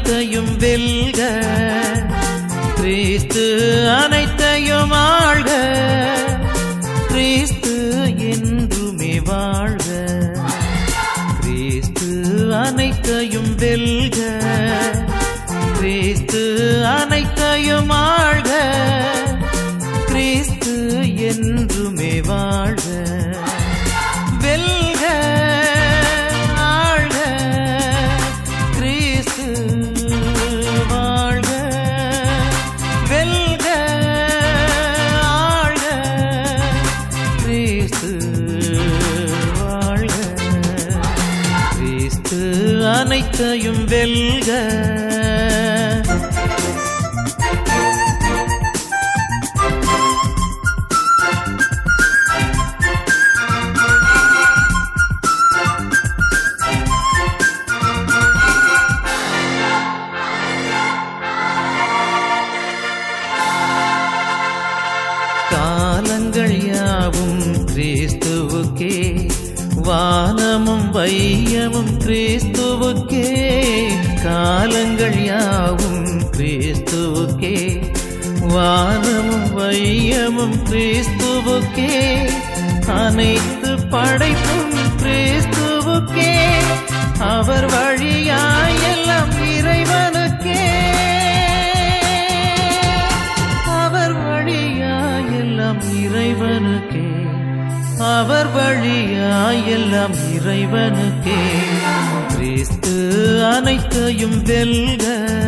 அனைத்தையும் வெல்க கிறிஸ்து அனைத்தையும் ஆழ்க கிறிஸ்து என்றுமே வாழ்க கிறிஸ்து அனைத்தையும் வெல்க கிறிஸ்து அனைத்தையும் ஆழ்க கிறிஸ்து என்றுமே வாழ்க வெல்க ஆழ்க கிறிஸ்து வாழ்க வெல்க ஆழ்க கிறிஸ்து வாழ்க கிறிஸ்து அனைத்தையும் வெல்க காலங்கள் யாவும் கிறிஸ்துவுக்கே வானமும் வையமும் கிறிஸ்துவுக்கே காலங்கள் யாவும் கிறிஸ்துவுக்கே வானமும் வையமும் கிறிஸ்துவுக்கே அனைத்து படைப்பும் கிறிஸ்துவுக்கே அவர் வழியாய் எல்லாம் இறைவனுக்கே அவர் வழியாய் எல்லாம் இறைவனுக்கே அவர் வழியாய் எல்லாம் இறைவனுக்கே கிறிஸ்து அனைத்தையும் வெல்க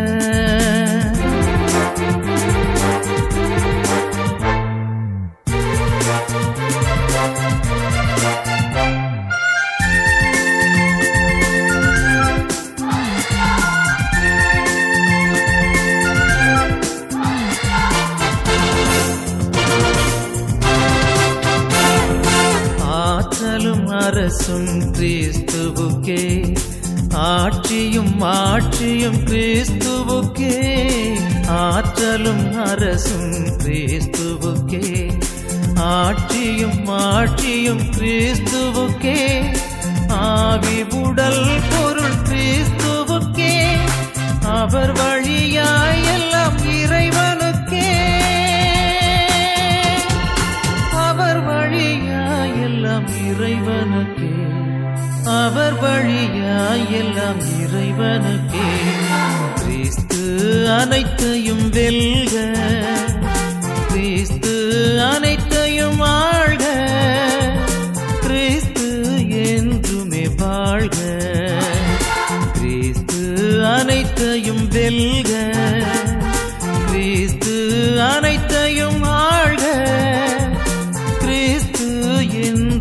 ஆற்றலும் அரசும் கிறிஸ்துவுக்கே ஆட்சியும் ஆட்சியும் கிறிஸ்துவுக்கே ஆற்றலும் அரசும் கிறிஸ்துவுக்கே ஆட்சியும் ஆட்சியும் கிறிஸ்துவுக்கே ஆவி உடல் பொருள் கிறிஸ்துவுக்கே அவர் வழியாய் எல்லாம் இறைவனுக்கே அவர் வழியாய் எல்லாம் இறைவனுக்கே அவர் வழியாய் எல்லாம் இறைவனுக்கே கிறிஸ்து அனைத்தையும் வெல்க கிறிஸ்து அனைத்தையும் ஆழ்க கிறிஸ்து என்றுமே வாழ்க கிறிஸ்து அனைத்தையும் வெல்க கிறிஸ்து அனைத்தையும் ஆழ்க கிறிஸ்து என்